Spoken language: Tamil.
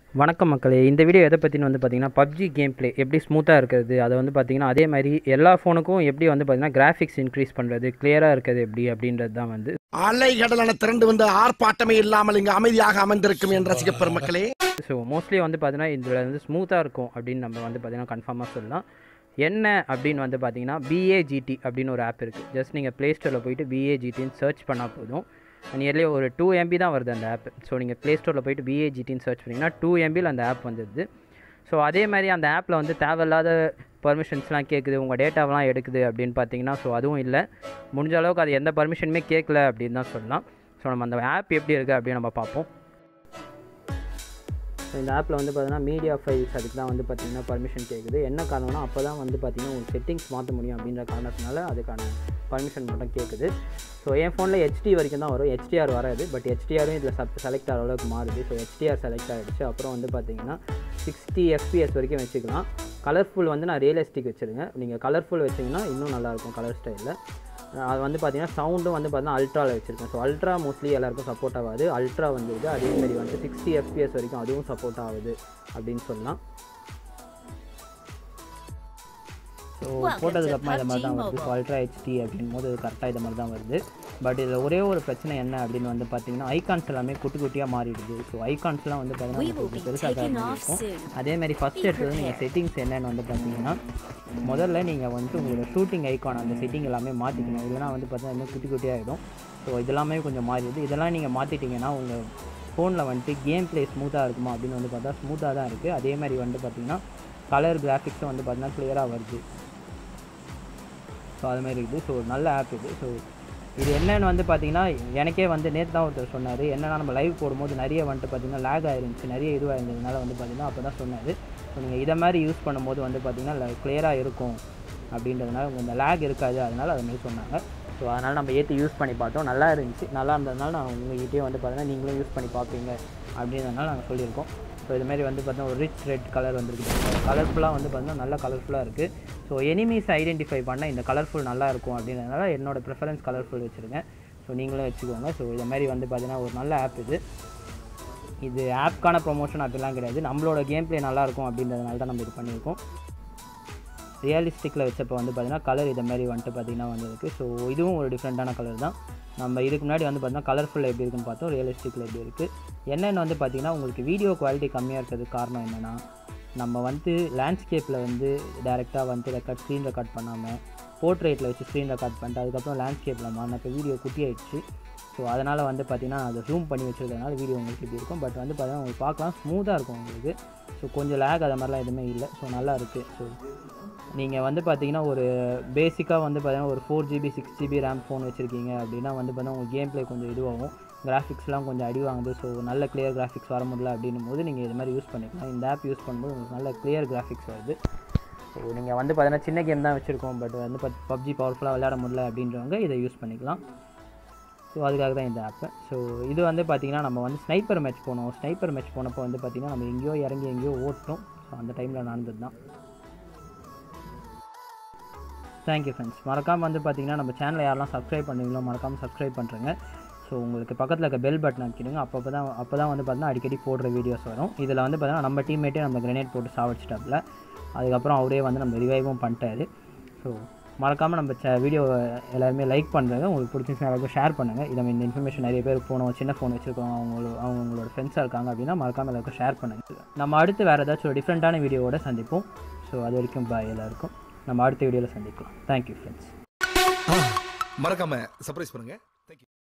வணக்கம் மக்களே இந்த வீடியோ எதை பற்றினு வந்து பார்த்தீங்கன்னா பப்ஜி கேம் ப்ளே எப்படி ஸ்மூத்தாக இருக்கிறது அதை வந்து பார்த்தீங்கன்னா அதே மாதிரி எல்லா ஃபோனுக்கும் எப்படி வந்து பார்த்தீங்கன்னா கிராஃபிக்ஸ் இன்க்ரீஸ் பண்ணுறது கிளியராக இருக்கிறது எப்படி அப்படின்றது தான் வந்து அலைகடலான திரண்டு வந்து ஆர்ப்பாட்டமே இல்லாமல் இங்கு அமைதியாக அமர்ந்திருக்கும் என் ரசிக பெருமக்களே ஸோ மோஸ்ட்லி வந்து பார்த்தீங்கன்னா இதில் வந்து ஸ்மூத்தாக இருக்கும் அப்படின்னு நம்ம வந்து பார்த்தீங்கன்னா கன்ஃபார்மாக சொல்லலாம் என்ன அப்படின்னு வந்து பார்த்தீங்கன்னா பிஏஜிடி அப்படின்னு ஒரு ஆப் இருக்குது ஜஸ்ட் நீங்கள் ப்ளே ஸ்டோரில் போயிட்டு பிஏஜிடின்னு சர்ச் பண்ணால் போதும் நியர்லி ஒரு டூ எம்பி தான் வருது அந்த ஆப் ஸோ நீங்கள் ப்ளே ஸ்டோரில் போயிட்டு பிஏஜிடின்னு சர்ச் பண்ணிங்கன்னா டூ எம்பியில் அந்த ஆப் வந்துடுது ஸோ அதே மாதிரி அந்த ஆப்பில் வந்து தேவையில்லாத பர்மிஷன்ஸ்லாம் கேட்குது உங்கள் டேட்டாவெலாம் எடுக்குது அப்படின்னு பார்த்தீங்கன்னா ஸோ அதுவும் இல்லை முடிஞ்ச அளவுக்கு அது எந்த பர்மிஷனுமே கேட்கல அப்படின்னு தான் சொல்லலாம் ஸோ நம்ம அந்த ஆப் எப்படி இருக்குது அப்படின்னு நம்ம பார்ப்போம் ஸோ இந்த ஆப்பில் வந்து பார்த்தீங்கன்னா மீடியா ஃபைல்ஸ் அதுக்கு தான் வந்து பார்த்தீங்கன்னா பர்மிஷன் கேட்குது என்ன காரணம்னா அப்போ தான் வந்து பார்த்தீங்கன்னா உங்களுக்கு செட்டிங்ஸ் மாற்ற முடியும் அப்படின்ற காரணத்தினால அதுக்கான பர்மிஷன் மட்டும் கேட்குது ஸோ என் ஃபோனில் ஹெச்டி வரைக்கும் தான் வரும் ஹெச்டிஆர் வராது பட் ஹெச்டிஆரும் இதில் சப் செலக்ட் ஆகிற அளவுக்கு மாறுது ஸோ ஹெச்டிஆர் செலக்ட் ஆகிடுச்சு அப்புறம் வந்து பார்த்தீங்கன்னா சிக்ஸ்டி எஃபிஎஸ் வரைக்கும் வச்சுக்கலாம் கலர்ஃபுல் வந்து நான் ரியலிஸ்டிக் வச்சுருங்க நீங்கள் கலர்ஃபுல் வச்சிங்கன்னா இன்னும் நல்லாயிருக்கும் கலர் ஸ்டைலில் அது வந்து பார்த்தீங்கன்னா சவுண்டும் வந்து பார்த்தீங்கன்னா அல்ட்ராவில் வச்சுருக்கேன் ஸோ அல்ட்ரா மோஸ்ட்லி எல்லாருக்கும் சப்போர்ட் ஆகாது அல்ட்ரா வந்துடுது அதேமாரி வந்து சிக்ஸ்டி எஃபிஎஸ் வரைக்கும் அதுவும் சப்போர்ட் ஆகுது அப்படின்னு சொல்லலாம் ஸோ போட்டதுக்கப்புறமா இந்த மாதிரி தான் வருது ஸோ அல்ட்ரா ஹெச்டி அப்படின் போது கரெக்டாக இது மாதிரி தான் வருது பட் இதில் ஒரே ஒரு பிரச்சனை என்ன அப்படின்னு வந்து பார்த்தீங்கன்னா ஐகான்ஸ் எல்லாமே குட்டி குட்டியாக மாறிடுது ஸோ ஐகான்ஸ்லாம் வந்து பார்த்தீங்கன்னா கொஞ்சம் பெருசாக தான் இருக்கும் அதேமாதிரி ஃபஸ்ட் எடுத்தது நீங்கள் செட்டிங்ஸ் என்னென்னு வந்து பார்த்தீங்கன்னா முதல்ல நீங்கள் வந்து உங்களோட ஷூட்டிங் ஐகான் அந்த செட்டிங் எல்லாமே மாற்றிக்கணும் இல்லைனா வந்து பார்த்தீங்கன்னா இன்னும் குட்டி குட்டியாகிடும் ஸோ இதெல்லாமே கொஞ்சம் மாறிடுது இதெல்லாம் நீங்கள் மாற்றிட்டீங்கன்னா உங்கள் ஃபோனில் வந்துட்டு கேம் ப்ளே ஸ்மூத்தாக இருக்குமா அப்படின்னு வந்து பார்த்தா ஸ்மூத்தாக தான் இருக்குது அதே மாதிரி வந்து பார்த்தீங்கன்னா கலர் கிராஃபிக்ஸும் வந்து பார்த்தீங்கன்னா கிளியராக வருது ஸோ அது மாதிரி இருக்குது ஸோ நல்ல ஆப் இது ஸோ இது என்னென்னு வந்து பார்த்தீங்கன்னா எனக்கே வந்து நேற்று தான் ஒருத்தர் சொன்னார் என்னென்னா நம்ம லைவ் போடும்போது நிறைய வந்துட்டு பார்த்தீங்கன்னா லேக் ஆயிருந்துச்சு நிறைய இதுவாக இருந்ததுனால வந்து பார்த்தீங்கன்னா அப்போ தான் சொன்னார் ஸோ நீங்கள் இதை மாதிரி யூஸ் பண்ணும்போது வந்து பார்த்தீங்கன்னா கிளியராக இருக்கும் அப்படின்றதுனால உங்கள் இந்த லேக் இருக்காது அதனால் அது மாதிரி சொன்னாங்க ஸோ அதனால் நம்ம ஏற்றி யூஸ் பண்ணி பார்த்தோம் நல்லா இருந்துச்சு நல்லா இருந்ததுனால நான் உங்கள்கிட்டயே வந்து பார்த்தீங்கன்னா நீங்களும் யூஸ் பண்ணி பார்ப்பீங்க அப்படின்றதுனால நாங்கள் சொல்லியிருக்கோம் ஸோ இதுமாரி வந்து பார்த்தீங்கன்னா ஒரு ரிச் ரெட் கலர் வந்துருக்கு கலர்ஃபுல்லாக வந்து பார்த்தீங்கன்னா நல்ல கலர்ஃபுல்லாக இருக்குது ஸோ எனிமீஸ் ஐடென்டிஃபை பண்ணால் இந்த கலர்ஃபுல் நல்லா இருக்கும் அப்படின்றதுனால என்னோட ப்ரிஃபரன்ஸ் கலர்ஃபுல் வச்சுருக்கேன் ஸோ நீங்களும் வச்சுக்கோங்க ஸோ இது மாதிரி வந்து பார்த்தீங்கன்னா ஒரு நல்ல ஆப் இது இது ஆப்க்கான ப்ரொமோஷன் அப்படிலாம் கிடையாது நம்மளோட கேம் ப்ளே நல்லாயிருக்கும் அப்படின்றதுனால தான் நம்ம இது பண்ணியிருக்கோம் ரியலிஸ்டிக்கில் வச்சப்போ வந்து பார்த்திங்கன்னா கலர் இதை மாதிரி வந்துட்டு பார்த்திங்கன்னா வந்திருக்கு ஸோ இதுவும் ஒரு டிஃப்ரெண்ட்டான கலர் தான் நம்ம இதுக்கு முன்னாடி வந்து பார்த்தீங்கன்னா கலர்ஃபுல் எப்படி இருக்குன்னு பார்த்தோம் ரியலிஸ்டிக்கில் எப்படி இருக்குது என்னென்னு வந்து பார்த்திங்கன்னா உங்களுக்கு வீடியோ குவாலிட்டி கம்மியாக இருக்கிறதுக்கு காரணம் என்னென்னா நம்ம வந்து லேண்ட்ஸ்கேப்பில் வந்து டேரெக்டாக வந்து ரெக்கார்ட் ஸ்க்ரீன் ரெக்கார்ட் பண்ணாமல் போர்ட்ரேட்டில் வச்சு ஸ்க்ரீன் ரெக்கார்ட் பண்ணிட்டு அதுக்கப்புறம் லேண்ட்ஸ்கேப்பில் மாறினப்போ வீடியோ குட்டி ஆயிடுச்சு ஸோ அதனால் வந்து பார்த்திங்கன்னா அதை ஜூம் பண்ணி வச்சுருக்கனால வீடியோ உங்களுக்கு இப்படி இருக்கும் பட் வந்து பார்த்தீங்கன்னா உங்களுக்கு பார்க்கலாம் ஸ்மூத்தாக இருக்கும் உங்களுக்கு ஸோ கொஞ்சம் லேக் அது மாதிரிலாம் எதுவுமே இல்லை ஸோ நல்லா இருக்குது ஸோ நீங்கள் வந்து பார்த்தீங்கன்னா ஒரு பேசிக்காக வந்து பார்த்தீங்கன்னா ஒரு four GB six GB RAM phone வச்சுருக்கீங்க அப்படின்னா வந்து பார்த்தீங்கன்னா உங்கள் கேம் ப்ளே கொஞ்சம் இதுவாகும் கிராஃபிக்ஸ்லாம் கொஞ்சம் அடி வாங்குது ஸோ நல்ல கிளியர் கிராஃபிக்ஸ் வர முடியல அப்படின்னும் போது நீங்கள் இது மாதிரி யூஸ் பண்ணிக்கலாம் இந்த ஆப் யூஸ் பண்ணும்போது உங்களுக்கு நல்ல கிளியர் கிராஃபிக்ஸ் வருது ஸோ நீங்கள் வந்து பார்த்தீங்கன்னா சின்ன கேம் தான் வச்சுருக்கோம் பட் வந்து பத் பப்ஜி பவர்ஃபுல்லாக விளையாட முடியல அப்படின்றவங்க இதை யூஸ் பண்ணிக்கலாம் ஸோ அதுக்காக தான் இந்த ஆப்பு ஸோ இது வந்து பார்த்திங்கன்னா நம்ம வந்து ஸ்னைப்பர் மேட்ச் போனோம் ஸ்னைப்பர் மேட்ச் போனப்போ வந்து பார்த்திங்கன்னா நம்ம எங்கேயோ இறங்கி எங்கேயோ ஓட்டோம் ஸோ அந்த டைமில் நடந்தது தான் தேங்க்யூ ஃப்ரெண்ட்ஸ் மறக்காமல் வந்து பார்த்தீங்கன்னா நம்ம சேனலை யாரெல்லாம் சப்ஸ்கிரைப் பண்ணுவீங்களோ மறக்காமல் சப்ஸ்கிரைப் பண்ணுறேங்க ஸோ உங்களுக்கு பக்கத்தில் இருக்க பெல் பட்டன் அமைக்கிடுங்க அப்போ தான் அப்போ தான் வந்து பார்த்தீங்கன்னா அடிக்கடி போடுற வீடியோஸ் வரும் இதில் வந்து பார்த்தீங்கன்னா நம்ம டீம்மேட்டே நம்ம கிரனேட் போட்டு சாவடிச்சிட்டாப்புல அதுக்கப்புறம் அவரே வந்து நம்ம ரிவைவும் பண்ணிட்டாரு ஸோ மறக்காமல் நம்ம சே வீடியோ எல்லாருமே லைக் பண்ணுறாங்க உங்களுக்கு பிடிச்சிருந்துச்சுன்னா எல்லாருக்கும் ஷேர் பண்ணுங்கள் இதை இந்த இன்ஃபர்மேஷன் நிறைய பேர் போனோம் சின்ன ஃபோன் வச்சுருக்கோம் அவங்களோட அவங்களோட ஃப்ரெண்ட்ஸாக இருக்காங்க அப்படின்னா மறக்காமல் எல்லாருக்கும் ஷேர் பண்ணுங்கள் நம்ம அடுத்து வேறு ஏதாச்சும் ஒரு டிஃப்ரெண்ட்டான வீடியோவோட சந்திப்போம் ஸோ அது வரைக்கும் பாய் எல்லாருக்கும் நம்ம அடுத்த வீடியோவில் சந்திக்கலாம் தேங்க்யூ ஃப்ரெண்ட்ஸ் மறக்காம சர்ப்ரைஸ் பண்ணுங்க